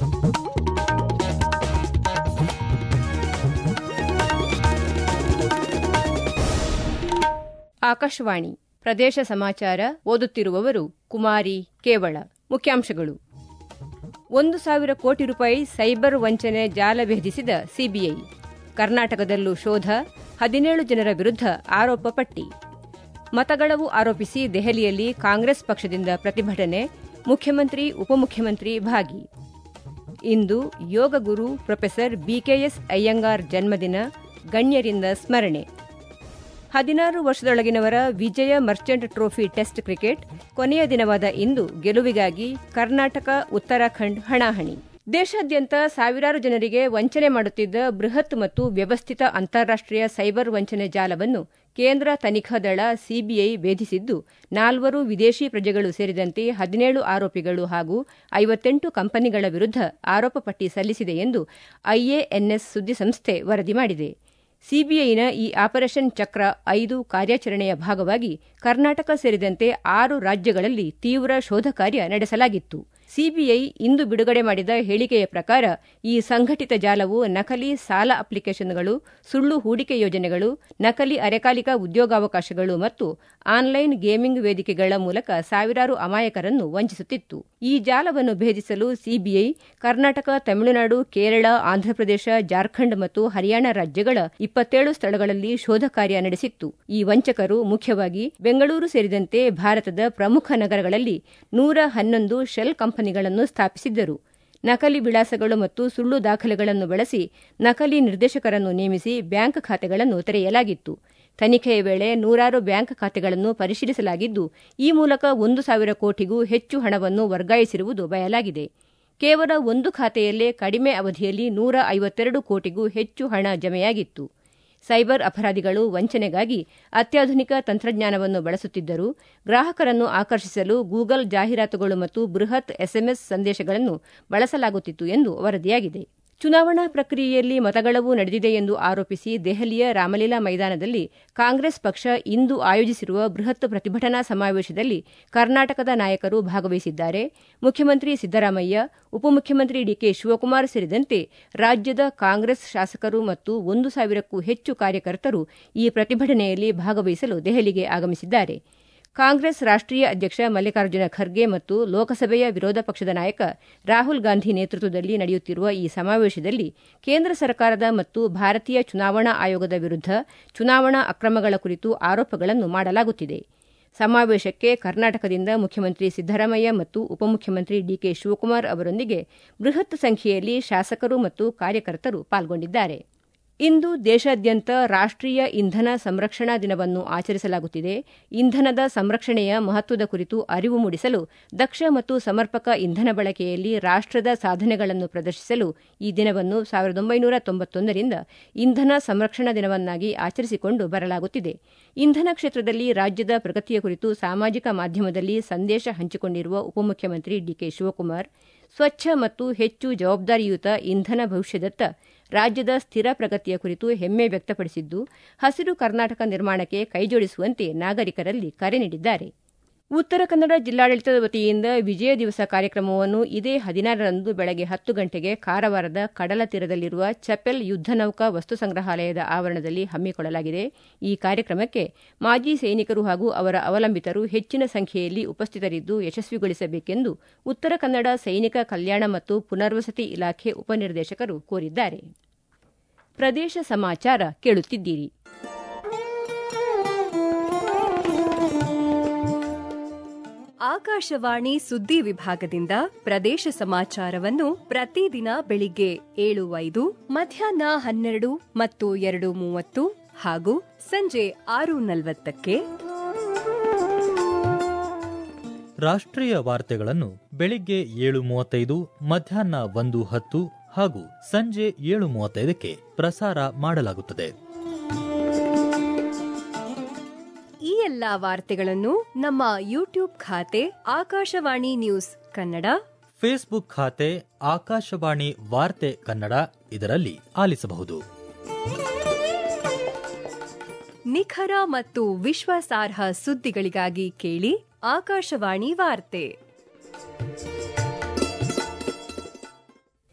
ಆಕಾಶವಾಣಿ ಪ್ರದೇಶ ಸಮಾಚಾರ ಓದುತ್ತಿರುವವರು ಕುಮಾರಿ ಕೇವಳ ಮುಖ್ಯಾಂಶಗಳು ಒಂದು ಸಾವಿರ ಕೋಟಿ ರೂಪಾಯಿ ಸೈಬರ್ ವಂಚನೆ ಜಾಲ ಭೇದಿಸಿದ ಸಿಬಿಐ ಕರ್ನಾಟಕದಲ್ಲೂ ಶೋಧ ಹದಿನೇಳು ಜನರ ವಿರುದ್ಧ ಆರೋಪ ಪಟ್ಟಿ ಮತಗಳವು ಆರೋಪಿಸಿ ದೆಹಲಿಯಲ್ಲಿ ಕಾಂಗ್ರೆಸ್ ಪಕ್ಷದಿಂದ ಪ್ರತಿಭಟನೆ ಮುಖ್ಯಮಂತ್ರಿ ಉಪಮುಖ್ಯಮಂತ್ರಿ ಭಾಗಿ ಇಂದು ಯೋಗ ಗುರು ಪ್ರೊಫೆಸರ್ ಬಿಕೆಎಸ್ ಅಯ್ಯಂಗಾರ್ ಜನ್ಮದಿನ ಗಣ್ಯರಿಂದ ಸ್ಮರಣೆ ಹದಿನಾರು ವರ್ಷದೊಳಗಿನವರ Vijay Merchant trophy test cricket ಕೊನೆಯ ದಿನವಾದ ಇಂದು ಗೆಲುವಿಗಾಗಿ ಕರ್ನಾಟಕ ಉತ್ತರಾಖಂಡ್ ಹಣಾಹಣಿ ದೇಶಾದ್ಯಂತ ಸಾವಿರಾರು ಜನರಿಗೆ ವಂಚನೆ ಮಾಡುತ್ತಿದ್ದ ಬೃಹತ್ ಮತ್ತು ವ್ಯವಸ್ಥಿತ ಅಂತಾರಾಷ್ಟೀಯ ಸೈಬರ್ ವಂಚನೆ ಜಾಲವನ್ನು ಕೇಂದ್ರ ತನಿಖಾ ದಳ ಸಿಬಿಐ ಭೇದಿಸಿದ್ದು ನಾಲ್ವರು ವಿದೇಶಿ ಪ್ರಜೆಗಳು ಸೇರಿದಂತೆ ಹದಿನೇಳು ಆರೋಪಿಗಳು ಹಾಗೂ ಐವತ್ತೆಂಟು ಕಂಪನಿಗಳ ವಿರುದ್ಧ ಆರೋಪ ಪಟ್ಟಿ ಸಲ್ಲಿಸಿದೆ ಎಂದು ಐಎಎನ್ಎಸ್ ಸುದ್ದಿಸಂಸ್ಥೆ ವರದಿ ಮಾಡಿದೆ ಸಿಬಿಐನ ಈ ಆಪರೇಷನ್ ಚಕ್ರ ಐದು ಕಾರ್ಯಾಚರಣೆಯ ಭಾಗವಾಗಿ ಕರ್ನಾಟಕ ಸೇರಿದಂತೆ ಆರು ರಾಜ್ಯಗಳಲ್ಲಿ ತೀವ್ರ ಶೋಧ ಕಾರ್ಯ ನಡೆಸಲಾಗಿತ್ತು ಸಿಬಿಐ ಇಂದು ಬಿಡುಗಡೆ ಮಾಡಿದ ಹೇಳಿಕೆಯ ಪ್ರಕಾರ ಈ ಸಂಘಟಿತ ಜಾಲವು ನಕಲಿ ಸಾಲ ಅಪ್ಲಿಕೇಶನ್ಗಳು ಸುಳ್ಳು ಹೂಡಿಕೆ ಯೋಜನೆಗಳು ನಕಲಿ ಅರೆಕಾಲಿಕ ಉದ್ಯೋಗಾವಕಾಶಗಳು ಮತ್ತು ಆನ್ಲೈನ್ ಗೇಮಿಂಗ್ ವೇದಿಕೆಗಳ ಮೂಲಕ ಸಾವಿರಾರು ಅಮಾಯಕರನ್ನು ವಂಚಿಸುತ್ತಿತ್ತು ಈ ಜಾಲವನ್ನು ಭೇದಿಸಲು ಸಿಬಿಐ ಕರ್ನಾಟಕ ತಮಿಳುನಾಡು ಕೇರಳ ಆಂಧ್ರಪ್ರದೇಶ ಜಾರ್ಖಂಡ್ ಮತ್ತು ಹರಿಯಾಣ ರಾಜ್ಯಗಳ ಇಪ್ಪತ್ತೇಳು ಸ್ಥಳಗಳಲ್ಲಿ ಶೋಧ ಕಾರ್ಯ ನಡೆಸಿತ್ತು ಈ ವಂಚಕರು ಮುಖ್ಯವಾಗಿ ಬೆಂಗಳೂರು ಸೇರಿದಂತೆ ಭಾರತದ ಪ್ರಮುಖ ನಗರಗಳಲ್ಲಿ ನೂರ ಹನ್ನೊಂದು ಶೆಲ್ ಕಂಪನಿಗಳನ್ನು ಸ್ಥಾಪಿಸಿದ್ದರು ನಕಲಿ ವಿಳಾಸಗಳು ಮತ್ತು ಸುಳ್ಳು ದಾಖಲೆಗಳನ್ನು ಬಳಸಿ ನಕಲಿ ನಿರ್ದೇಶಕರನ್ನು ನೇಮಿಸಿ ಬ್ಯಾಂಕ್ ಖಾತೆಗಳನ್ನು ತೆರೆಯಲಾಗಿತ್ತು ತನಿಖೆಯ ವೇಳೆ ನೂರಾರು ಬ್ಯಾಂಕ್ ಖಾತೆಗಳನ್ನು ಪರಿಶೀಲಿಸಲಾಗಿದ್ದು ಈ ಮೂಲಕ ಒಂದು ಸಾವಿರ ಕೋಟಿಗೂ ಹೆಚ್ಚು ಹಣವನ್ನು ವರ್ಗಾಯಿಸಿರುವುದು ಬಯಲಾಗಿದೆ ಕೇವಲ ಒಂದು ಖಾತೆಯಲ್ಲೇ ಕಡಿಮೆ ಅವಧಿಯಲ್ಲಿ ನೂರ ಐವತ್ತೆರಡು ಕೋಟಿಗೂ ಹೆಚ್ಚು ಹಣ ಜಮೆಯಾಗಿತ್ತು ಸೈಬರ್ ಅಪರಾಧಿಗಳು ವಂಚನೆಗಾಗಿ ಅತ್ಯಾಧುನಿಕ ತಂತ್ರಜ್ಞಾನವನ್ನು ಬಳಸುತ್ತಿದ್ದರು ಗ್ರಾಹಕರನ್ನು ಆಕರ್ಷಿಸಲು ಗೂಗಲ್ ಜಾಹೀರಾತುಗಳು ಮತ್ತು ಬೃಹತ್ ಎಸ್ಎಂಎಸ್ ಸಂದೇಶಗಳನ್ನು ಬಳಸಲಾಗುತ್ತಿತ್ತು ಎಂದು ವರದಿಯಾಗಿದೆ ಚುನಾವಣಾ ಪ್ರಕ್ರಿಯೆಯಲ್ಲಿ ಮತಗಳವು ನಡೆದಿದೆ ಎಂದು ಆರೋಪಿಸಿ ದೆಹಲಿಯ ರಾಮಲೀಲಾ ಮೈದಾನದಲ್ಲಿ ಕಾಂಗ್ರೆಸ್ ಪಕ್ಷ ಇಂದು ಆಯೋಜಿಸಿರುವ ಬೃಹತ್ ಪ್ರತಿಭಟನಾ ಸಮಾವೇಶದಲ್ಲಿ ಕರ್ನಾಟಕದ ನಾಯಕರು ಭಾಗವಹಿಸಿದ್ದಾರೆ ಮುಖ್ಯಮಂತ್ರಿ ಸಿದ್ದರಾಮಯ್ಯ ಉಪಮುಖ್ಯಮಂತ್ರಿ ಡಿಕೆ ಶಿವಕುಮಾರ್ ಸೇರಿದಂತೆ ರಾಜ್ಯದ ಕಾಂಗ್ರೆಸ್ ಶಾಸಕರು ಮತ್ತು ಒಂದು ಸಾವಿರಕ್ಕೂ ಹೆಚ್ಚು ಕಾರ್ಯಕರ್ತರು ಈ ಪ್ರತಿಭಟನೆಯಲ್ಲಿ ಭಾಗವಹಿಸಲು ದೆಹಲಿಗೆ ಆಗಮಿಸಿದ್ದಾರೆ ಕಾಂಗ್ರೆಸ್ ರಾಷ್ಟೀಯ ಅಧ್ಯಕ್ಷ ಮಲ್ಲಿಕಾರ್ಜುನ ಖರ್ಗೆ ಮತ್ತು ಲೋಕಸಭೆಯ ವಿರೋಧ ಪಕ್ಷದ ನಾಯಕ ರಾಹುಲ್ ಗಾಂಧಿ ನೇತೃತ್ವದಲ್ಲಿ ನಡೆಯುತ್ತಿರುವ ಈ ಸಮಾವೇಶದಲ್ಲಿ ಕೇಂದ್ರ ಸರ್ಕಾರದ ಮತ್ತು ಭಾರತೀಯ ಚುನಾವಣಾ ಆಯೋಗದ ವಿರುದ್ಧ ಚುನಾವಣಾ ಅಕ್ರಮಗಳ ಕುರಿತು ಆರೋಪಗಳನ್ನು ಮಾಡಲಾಗುತ್ತಿದೆ ಸಮಾವೇಶಕ್ಕೆ ಕರ್ನಾಟಕದಿಂದ ಮುಖ್ಯಮಂತ್ರಿ ಸಿದ್ದರಾಮಯ್ಯ ಮತ್ತು ಉಪಮುಖ್ಯಮಂತ್ರಿ ಡಿಕೆ ಶಿವಕುಮಾರ್ ಅವರೊಂದಿಗೆ ಬೃಹತ್ ಸಂಖ್ಯೆಯಲ್ಲಿ ಶಾಸಕರು ಮತ್ತು ಕಾರ್ಯಕರ್ತರು ಪಾಲ್ಗೊಂಡಿದ್ದಾರೆ ಇಂದು ದೇಶಾದ್ಯಂತ ರಾಷ್ಟೀಯ ಇಂಧನ ಸಂರಕ್ಷಣಾ ದಿನವನ್ನು ಆಚರಿಸಲಾಗುತ್ತಿದೆ ಇಂಧನದ ಸಂರಕ್ಷಣೆಯ ಮಹತ್ವದ ಕುರಿತು ಅರಿವು ಮೂಡಿಸಲು ದಕ್ಷ ಮತ್ತು ಸಮರ್ಪಕ ಇಂಧನ ಬಳಕೆಯಲ್ಲಿ ರಾಷ್ಟದ ಸಾಧನೆಗಳನ್ನು ಪ್ರದರ್ಶಿಸಲು ಈ ದಿನವನ್ನು ಸಾವಿರದ ಒಂಬೈನೂರ ತೊಂಬತ್ತೊಂದರಿಂದ ಇಂಧನ ಸಂರಕ್ಷಣಾ ದಿನವನ್ನಾಗಿ ಆಚರಿಸಿಕೊಂಡು ಬರಲಾಗುತ್ತಿದೆ ಇಂಧನ ಕ್ಷೇತ್ರದಲ್ಲಿ ರಾಜ್ಯದ ಪ್ರಗತಿಯ ಕುರಿತು ಸಾಮಾಜಿಕ ಮಾಧ್ಯಮದಲ್ಲಿ ಸಂದೇಶ ಹಂಚಿಕೊಂಡಿರುವ ಉಪಮುಖ್ಯಮಂತ್ರಿ ಡಿಕೆ ಶಿವಕುಮಾರ್ ಸ್ವಚ್ಛ ಮತ್ತು ಹೆಚ್ಚು ಜವಾಬ್ದಾರಿಯುತ ಇಂಧನ ಭವಿಷ್ಯದತ್ತ ರಾಜ್ಯದ ಸ್ಥಿರ ಪ್ರಗತಿಯ ಕುರಿತು ಹೆಮ್ಮೆ ವ್ಯಕ್ತಪಡಿಸಿದ್ದು ಹಸಿರು ಕರ್ನಾಟಕ ನಿರ್ಮಾಣಕ್ಕೆ ಕೈಜೋಡಿಸುವಂತೆ ನಾಗರಿಕರಲ್ಲಿ ಕರೆ ನೀಡಿದ್ದಾರೆ ಉತ್ತರ ಕನ್ನಡ ಜಿಲ್ಲಾಡಳಿತದ ವತಿಯಿಂದ ವಿಜಯ ದಿವಸ ಕಾರ್ಯಕ್ರಮವನ್ನು ಇದೇ ಹದಿನಾರರಂದು ಬೆಳಗ್ಗೆ ಹತ್ತು ಗಂಟೆಗೆ ಕಾರವಾರದ ಕಡಲ ತೀರದಲ್ಲಿರುವ ಚಪೆಲ್ ಯುದ್ಧ ನೌಕಾ ವಸ್ತು ಸಂಗ್ರಹಾಲಯದ ಆವರಣದಲ್ಲಿ ಹಮ್ಮಿಕೊಳ್ಳಲಾಗಿದೆ ಈ ಕಾರ್ಯಕ್ರಮಕ್ಕೆ ಮಾಜಿ ಸೈನಿಕರು ಹಾಗೂ ಅವರ ಅವಲಂಬಿತರು ಹೆಚ್ಚಿನ ಸಂಖ್ಯೆಯಲ್ಲಿ ಉಪಸ್ಥಿತರಿದ್ದು ಯಶಸ್ವಿಗೊಳಿಸಬೇಕೆಂದು ಉತ್ತರ ಕನ್ನಡ ಸೈನಿಕ ಕಲ್ಯಾಣ ಮತ್ತು ಪುನರ್ವಸತಿ ಇಲಾಖೆ ಉಪನಿರ್ದೇಶಕರು ಕೋರಿದ್ದಾರೆ ಪ್ರದೇಶ ಸಮಾಚಾರ ಕೇಳುತ್ತಿದ್ದೀರಿ ಆಕಾಶವಾಣಿ ಸುದ್ದಿ ವಿಭಾಗದಿಂದ ಪ್ರದೇಶ ಸಮಾಚಾರವನ್ನು ಪ್ರತಿದಿನ ಬೆಳಿಗ್ಗೆ ಏಳು ಐದು ಮಧ್ಯಾಹ್ನ ಹನ್ನೆರಡು ಮತ್ತು ಎರಡು ಮೂವತ್ತು ಹಾಗೂ ಸಂಜೆ ಆರು ನಲವತ್ತಕ್ಕೆ ರಾಷ್ಟ್ರೀಯ ವಾರ್ತೆಗಳನ್ನು ಬೆಳಿಗ್ಗೆ ಏಳು ಮೂವತ್ತೈದು ಮಧ್ಯಾಹ್ನ ಒಂದು ಹತ್ತು ಹಾಗೂ ಸಂಜೆ ಏಳು ಮೂವತ್ತೈದಕ್ಕೆ ಪ್ರಸಾರ ಮಾಡಲಾಗುತ್ತದೆ ಈ ಎಲ್ಲಾ ವಾರ್ತೆಗಳನ್ನು ನಮ್ಮ ಯೂಟ್ಯೂಬ್ ಖಾತೆ ಆಕಾಶವಾಣಿ ನ್ಯೂಸ್ ಕನ್ನಡ ಫೇಸ್ಬುಕ್ ಖಾತೆ ಆಕಾಶವಾಣಿ ವಾರ್ತೆ ಕನ್ನಡ ಇದರಲ್ಲಿ ಆಲಿಸಬಹುದು ನಿಖರ ಮತ್ತು ವಿಶ್ವಾಸಾರ್ಹ ಸುದ್ದಿಗಳಿಗಾಗಿ ಕೇಳಿ ಆಕಾಶವಾಣಿ ವಾರ್ತೆ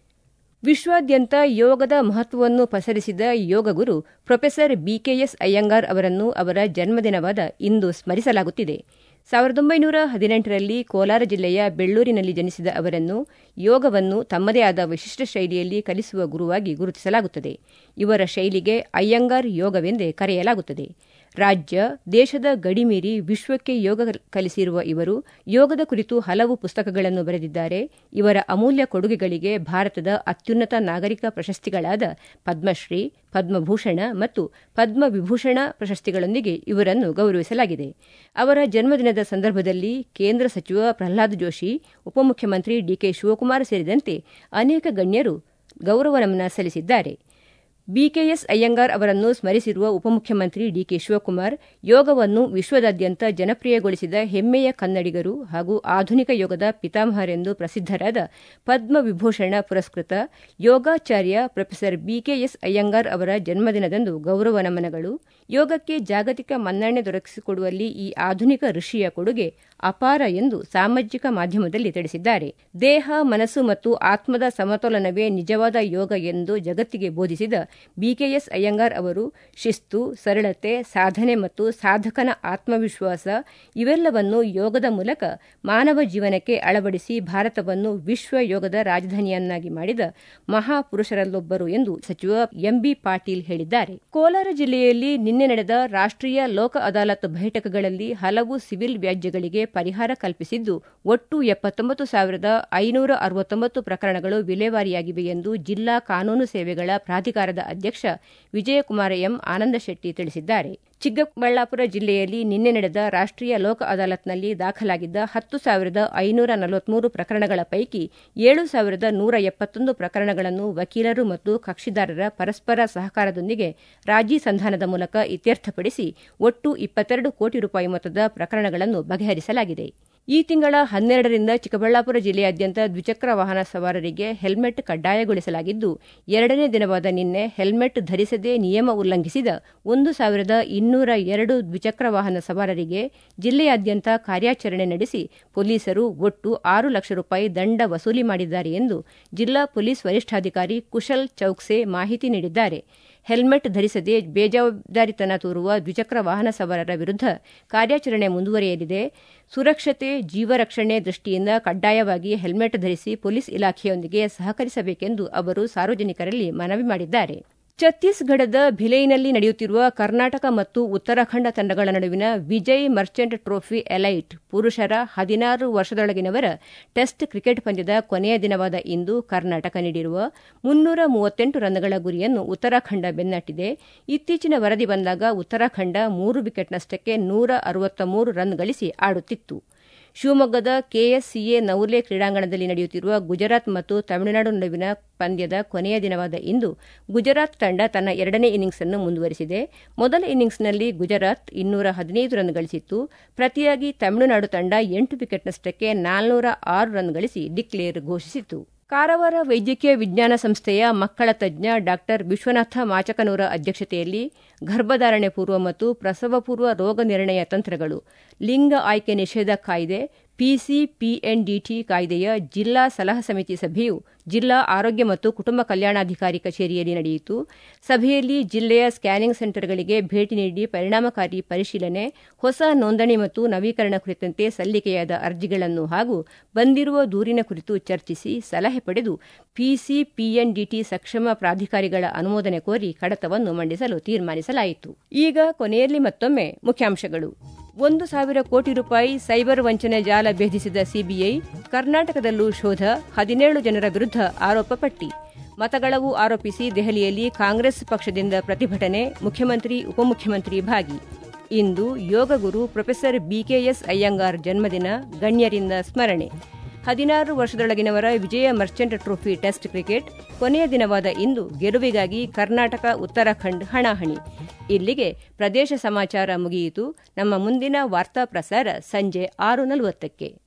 ವಿಶ್ವಾದ್ಯಂತ ಯೋಗದ ಮಹತ್ವವನ್ನು ಪಸರಿಸಿದ ಯೋಗಗುರು ಪ್ರೊಫೆಸರ್ ಬಿಕೆಎಸ್ ಅಯ್ಯಂಗಾರ್ ಅವರನ್ನು ಅವರ ಜನ್ಮದಿನವಾದ ಇಂದು ಸ್ಮರಿಸಲಾಗುತ್ತಿದೆ ಸಾವಿರದ ಒಂಬೈನೂರ ಹದಿನೆಂಟರಲ್ಲಿ ಕೋಲಾರ ಜಿಲ್ಲೆಯ ಬೆಳ್ಳೂರಿನಲ್ಲಿ ಜನಿಸಿದ ಅವರನ್ನು ಯೋಗವನ್ನು ತಮ್ಮದೇ ಆದ ವಿಶಿಷ್ಟ ಶೈಲಿಯಲ್ಲಿ ಕಲಿಸುವ ಗುರುವಾಗಿ ಗುರುತಿಸಲಾಗುತ್ತದೆ ಇವರ ಶೈಲಿಗೆ ಅಯ್ಯಂಗಾರ್ ಯೋಗವೆಂದೇ ಕರೆಯಲಾಗುತ್ತದೆ ರಾಜ್ಯ ದೇಶದ ಗಡಿಮೀರಿ ವಿಶ್ವಕ್ಕೆ ಯೋಗ ಕಲಿಸಿರುವ ಇವರು ಯೋಗದ ಕುರಿತು ಹಲವು ಪುಸ್ತಕಗಳನ್ನು ಬರೆದಿದ್ದಾರೆ ಇವರ ಅಮೂಲ್ಯ ಕೊಡುಗೆಗಳಿಗೆ ಭಾರತದ ಅತ್ಯುನ್ನತ ನಾಗರಿಕ ಪ್ರಶಸ್ತಿಗಳಾದ ಪದ್ಮಶ್ರೀ ಪದ್ಮಭೂಷಣ ಮತ್ತು ಪದ್ಮವಿಭೂಷಣ ಪ್ರಶಸ್ತಿಗಳೊಂದಿಗೆ ಇವರನ್ನು ಗೌರವಿಸಲಾಗಿದೆ ಅವರ ಜನ್ಮದಿನದ ಸಂದರ್ಭದಲ್ಲಿ ಕೇಂದ್ರ ಸಚಿವ ಪ್ರಹ್ಲಾದ್ ಜೋಶಿ ಉಪಮುಖ್ಯಮಂತ್ರಿ ಡಿಕೆ ಶಿವಕುಮಾರ್ ಸೇರಿದಂತೆ ಅನೇಕ ಗಣ್ಯರು ಗೌರವ ನಮನ ಸಲ್ಲಿಸಿದ್ದಾರೆ ಬಿಕೆಎಸ್ ಅಯ್ಯಂಗಾರ್ ಅವರನ್ನು ಸ್ಮರಿಸಿರುವ ಉಪಮುಖ್ಯಮಂತ್ರಿ ಡಿಕೆ ಶಿವಕುಮಾರ್ ಯೋಗವನ್ನು ವಿಶ್ವದಾದ್ಯಂತ ಜನಪ್ರಿಯಗೊಳಿಸಿದ ಹೆಮ್ಮೆಯ ಕನ್ನಡಿಗರು ಹಾಗೂ ಆಧುನಿಕ ಯೋಗದ ಪಿತಾಮಹರೆಂದು ಪ್ರಸಿದ್ದರಾದ ಪದ್ಮವಿಭೂಷಣ ಪುರಸ್ಕೃತ ಯೋಗಾಚಾರ್ಯ ಪ್ರೊಫೆಸರ್ ಬಿಕೆಎಸ್ ಅಯ್ಯಂಗಾರ್ ಅವರ ಜನ್ಮದಿನದಂದು ಗೌರವ ನಮನಗಳು ಯೋಗಕ್ಕೆ ಜಾಗತಿಕ ಮನ್ನಣೆ ದೊರಕಿಸಿಕೊಡುವಲ್ಲಿ ಈ ಆಧುನಿಕ ಋಷಿಯ ಕೊಡುಗೆ ಅಪಾರ ಎಂದು ಸಾಮಾಜಿಕ ಮಾಧ್ಯಮದಲ್ಲಿ ತಿಳಿಸಿದ್ದಾರೆ ದೇಹ ಮನಸ್ಸು ಮತ್ತು ಆತ್ಮದ ಸಮತೋಲನವೇ ನಿಜವಾದ ಯೋಗ ಎಂದು ಜಗತ್ತಿಗೆ ಬೋಧಿಸಿದ ಬಿಕೆಎಸ್ ಅಯ್ಯಂಗಾರ್ ಅವರು ಶಿಸ್ತು ಸರಳತೆ ಸಾಧನೆ ಮತ್ತು ಸಾಧಕನ ಆತ್ಮವಿಶ್ವಾಸ ಇವೆಲ್ಲವನ್ನು ಯೋಗದ ಮೂಲಕ ಮಾನವ ಜೀವನಕ್ಕೆ ಅಳವಡಿಸಿ ಭಾರತವನ್ನು ವಿಶ್ವ ಯೋಗದ ರಾಜಧಾನಿಯನ್ನಾಗಿ ಮಾಡಿದ ಮಹಾಪುರುಷರಲ್ಲೊಬ್ಬರು ಎಂದು ಸಚಿವ ಎಂಬಿ ಪಾಟೀಲ್ ಹೇಳಿದ್ದಾರೆ ಕೋಲಾರ ಜಿಲ್ಲೆಯಲ್ಲಿ ನಿನ್ನೆ ನಡೆದ ರಾಷ್ಟ್ರೀಯ ಲೋಕ ಅದಾಲತ್ ಬೈಠಕ್ಗಳಲ್ಲಿ ಹಲವು ಸಿವಿಲ್ ವ್ಯಾಜ್ಯಗಳಿಗೆ ಪರಿಹಾರ ಕಲ್ಪಿಸಿದ್ದು ಒಟ್ಟು ಎಪ್ಪತ್ತೊಂಬತ್ತು ಸಾವಿರದ ಐನೂರ ಅರವತ್ತೊಂಬತ್ತು ಪ್ರಕರಣಗಳು ವಿಲೇವಾರಿಯಾಗಿವೆ ಎಂದು ಜಿಲ್ಲಾ ಕಾನೂನು ಸೇವೆಗಳ ಪ್ರಾಧಿಕಾರದ ಅಧ್ಯಕ್ಷ ವಿಜಯಕುಮಾರ ಎಂ ಆನಂದ ಶೆಟ್ಟಿ ತಿಳಿಸಿದ್ದಾರೆ ಚಿಕ್ಕಬಳ್ಳಾಪುರ ಜಿಲ್ಲೆಯಲ್ಲಿ ನಿನ್ನೆ ನಡೆದ ರಾಷ್ಟ್ರೀಯ ಲೋಕ ಅದಾಲತ್ನಲ್ಲಿ ದಾಖಲಾಗಿದ್ದ ಹತ್ತು ಸಾವಿರದ ಐನೂರ ನಲವತ್ಮೂರು ಪ್ರಕರಣಗಳ ಪೈಕಿ ಏಳು ಸಾವಿರದ ನೂರ ಎಪ್ಪತ್ತೊಂದು ಪ್ರಕರಣಗಳನ್ನು ವಕೀಲರು ಮತ್ತು ಕಕ್ಷಿದಾರರ ಪರಸ್ಪರ ಸಹಕಾರದೊಂದಿಗೆ ರಾಜಿ ಸಂಧಾನದ ಮೂಲಕ ಇತ್ಯರ್ಥಪಡಿಸಿ ಒಟ್ಟು ಇಪ್ಪತ್ತೆರಡು ಕೋಟಿ ರೂಪಾಯಿ ಮೊತ್ತದ ಪ್ರಕರಣಗಳನ್ನು ಬಗೆಹರಿಸಲಾಗಿದೆ ಈ ತಿಂಗಳ ಹನ್ನೆರಡರಿಂದ ಚಿಕ್ಕಬಳ್ಳಾಪುರ ಜಿಲ್ಲೆಯಾದ್ಯಂತ ದ್ವಿಚಕ್ರ ವಾಹನ ಸವಾರರಿಗೆ ಹೆಲ್ಮೆಟ್ ಕಡ್ಡಾಯಗೊಳಿಸಲಾಗಿದ್ದು ಎರಡನೇ ದಿನವಾದ ನಿನ್ನೆ ಹೆಲ್ಮೆಟ್ ಧರಿಸದೆ ನಿಯಮ ಉಲ್ಲಂಘಿಸಿದ ಒಂದು ಸಾವಿರದ ಇನ್ನೂರ ಎರಡು ದ್ವಿಚಕ್ರ ವಾಹನ ಸವಾರರಿಗೆ ಜಿಲ್ಲೆಯಾದ್ಯಂತ ಕಾರ್ಯಾಚರಣೆ ನಡೆಸಿ ಪೊಲೀಸರು ಒಟ್ಟು ಆರು ಲಕ್ಷ ರೂಪಾಯಿ ದಂಡ ವಸೂಲಿ ಮಾಡಿದ್ದಾರೆ ಎಂದು ಜಿಲ್ಲಾ ಪೊಲೀಸ್ ವರಿಷ್ಠಾಧಿಕಾರಿ ಕುಶಲ್ ಚೌಕ್ಸೆ ಮಾಹಿತಿ ನೀಡಿದ್ದಾರೆ ಹೆಲ್ಮೆಟ್ ಧರಿಸದೆ ಬೇಜವಾಬ್ದಾರಿತನ ತೋರುವ ದ್ವಿಚಕ್ರ ವಾಹನ ಸವಾರರ ವಿರುದ್ಧ ಕಾರ್ಯಾಚರಣೆ ಮುಂದುವರಿಯಲಿದೆ ಸುರಕ್ಷತೆ ಜೀವರಕ್ಷಣೆ ದೃಷ್ಟಿಯಿಂದ ಕಡ್ಡಾಯವಾಗಿ ಹೆಲ್ಮೆಟ್ ಧರಿಸಿ ಪೊಲೀಸ್ ಇಲಾಖೆಯೊಂದಿಗೆ ಸಹಕರಿಸಬೇಕೆಂದು ಅವರು ಸಾರ್ವಜನಿಕರಲ್ಲಿ ಮನವಿ ಮಾಡಿದ್ದಾರೆ ಛತ್ತೀಸ್ಗಢದ ಭಿಲೈನಲ್ಲಿ ನಡೆಯುತ್ತಿರುವ ಕರ್ನಾಟಕ ಮತ್ತು ಉತ್ತರಾಖಂಡ ತಂಡಗಳ ನಡುವಿನ ವಿಜಯ್ ಮರ್ಚೆಂಟ್ ಟ್ರೋಫಿ ಎಲೈಟ್ ಪುರುಷರ ಹದಿನಾರು ವರ್ಷದೊಳಗಿನವರ ಟೆಸ್ಟ್ ಕ್ರಿಕೆಟ್ ಪಂದ್ಯದ ಕೊನೆಯ ದಿನವಾದ ಇಂದು ಕರ್ನಾಟಕ ನೀಡಿರುವ ಮುನ್ನೂರ ಮೂವತ್ತೆಂಟು ರನ್ಗಳ ಗುರಿಯನ್ನು ಉತ್ತರಾಖಂಡ ಬೆನ್ನಟ್ಟಿದೆ ಇತ್ತೀಚಿನ ವರದಿ ಬಂದಾಗ ಉತ್ತರಾಖಂಡ ಮೂರು ವಿಕೆಟ್ನಷ್ಟಕ್ಕೆ ನೂರ ಅರವತ್ತ ಮೂರು ರನ್ ಗಳಿಸಿ ಆಡುತ್ತಿತ್ತು ಶಿವಮೊಗ್ಗದ ಕೆಎಸ್ಸಿಎ ನವುಲೆ ಕ್ರೀಡಾಂಗಣದಲ್ಲಿ ನಡೆಯುತ್ತಿರುವ ಗುಜರಾತ್ ಮತ್ತು ತಮಿಳುನಾಡು ನಡುವಿನ ಪಂದ್ಯದ ಕೊನೆಯ ದಿನವಾದ ಇಂದು ಗುಜರಾತ್ ತಂಡ ತನ್ನ ಎರಡನೇ ಇನ್ನಿಂಗ್ಸ್ ಅನ್ನು ಮುಂದುವರೆಸಿದೆ ಮೊದಲ ಇನ್ನಿಂಗ್ಸ್ನಲ್ಲಿ ಗುಜರಾತ್ ಇನ್ನೂರ ಹದಿನೈದು ರನ್ ಗಳಿಸಿತ್ತು ಪ್ರತಿಯಾಗಿ ತಮಿಳುನಾಡು ತಂಡ ಎಂಟು ವಿಕೆಟ್ನಷ್ಟಕ್ಕೆ ನಾಲ್ನೂರ ಆರು ರನ್ ಗಳಿಸಿ ಡಿಕ್ಲೇರ್ ಘೋಷಿಸಿತು ಕಾರವಾರ ವೈದ್ಯಕೀಯ ವಿಜ್ಞಾನ ಸಂಸ್ಥೆಯ ಮಕ್ಕಳ ತಜ್ಞ ಡಾ ವಿಶ್ವನಾಥ ಮಾಚಕನೂರ ಅಧ್ಯಕ್ಷತೆಯಲ್ಲಿ ಗರ್ಭಧಾರಣೆ ಪೂರ್ವ ಮತ್ತು ಪ್ರಸವ ಪೂರ್ವ ರೋಗ ನಿರ್ಣಯ ತಂತ್ರಗಳು ಲಿಂಗ ಆಯ್ಕೆ ನಿಷೇಧ ಕಾಯ್ದೆ ಪಿಸಿಪಿಎನ್ಡಿಟಿ ಕಾಯ್ದೆಯ ಜಿಲ್ಲಾ ಸಲಹಾ ಸಮಿತಿ ಸಭೆಯು ಜಿಲ್ಲಾ ಆರೋಗ್ಯ ಮತ್ತು ಕುಟುಂಬ ಕಲ್ಯಾಣಾಧಿಕಾರಿ ಕಚೇರಿಯಲ್ಲಿ ನಡೆಯಿತು ಸಭೆಯಲ್ಲಿ ಜಿಲ್ಲೆಯ ಸ್ಕ್ಯಾನಿಂಗ್ ಸೆಂಟರ್ಗಳಿಗೆ ಭೇಟಿ ನೀಡಿ ಪರಿಣಾಮಕಾರಿ ಪರಿಶೀಲನೆ ಹೊಸ ನೋಂದಣಿ ಮತ್ತು ನವೀಕರಣ ಕುರಿತಂತೆ ಸಲ್ಲಿಕೆಯಾದ ಅರ್ಜಿಗಳನ್ನು ಹಾಗೂ ಬಂದಿರುವ ದೂರಿನ ಕುರಿತು ಚರ್ಚಿಸಿ ಸಲಹೆ ಪಡೆದು ಪಿಸಿಪಿಎನ್ಡಿಟಿ ಸಕ್ಷಮ ಪ್ರಾಧಿಕಾರಿಗಳ ಅನುಮೋದನೆ ಕೋರಿ ಕಡತವನ್ನು ಮಂಡಿಸಲು ತೀರ್ಮಾನಿಸಲಾಯಿತು ಈಗ ಕೊನೆಯಲ್ಲಿ ಮತ್ತೊಮ್ಮೆ ಮುಖ್ಯಾಂಶಗಳು ಒಂದು ಸಾವಿರ ಕೋಟಿ ರೂಪಾಯಿ ಸೈಬರ್ ವಂಚನೆ ಜಾಲ ಭೇದಿಸಿದ ಸಿಬಿಐ ಕರ್ನಾಟಕದಲ್ಲೂ ಶೋಧ ಹದಿನೇಳು ಜನರ ವಿರುದ್ಧ ಆರೋಪ ಪಟ್ಟಿ ಮತಗಳವು ಆರೋಪಿಸಿ ದೆಹಲಿಯಲ್ಲಿ ಕಾಂಗ್ರೆಸ್ ಪಕ್ಷದಿಂದ ಪ್ರತಿಭಟನೆ ಮುಖ್ಯಮಂತ್ರಿ ಉಪಮುಖ್ಯಮಂತ್ರಿ ಭಾಗಿ ಇಂದು ಯೋಗ ಗುರು ಪ್ರೊಫೆಸರ್ ಬಿಕೆಎಸ್ ಅಯ್ಯಂಗಾರ್ ಜನ್ಮದಿನ ಗಣ್ಯರಿಂದ ಸ್ಮರಣೆ ಹದಿನಾರು ವರ್ಷದೊಳಗಿನವರ Vijay Merchant trophy test cricket ಕೊನೆಯ ದಿನವಾದ ಇಂದು ಗೆಲುವಿಗಾಗಿ ಕರ್ನಾಟಕ ಉತ್ತರಾಖಂಡ್ ಹಣಾಹಣಿ ಇಲ್ಲಿಗೆ ಪ್ರದೇಶ ಸಮಾಚಾರ ಮುಗಿಯಿತು ನಮ್ಮ ಮುಂದಿನ ವಾರ್ತಾ ಪ್ರಸಾರ ಸಂಜೆ ಆರು ನಲವತ್ತಕ್ಕೆ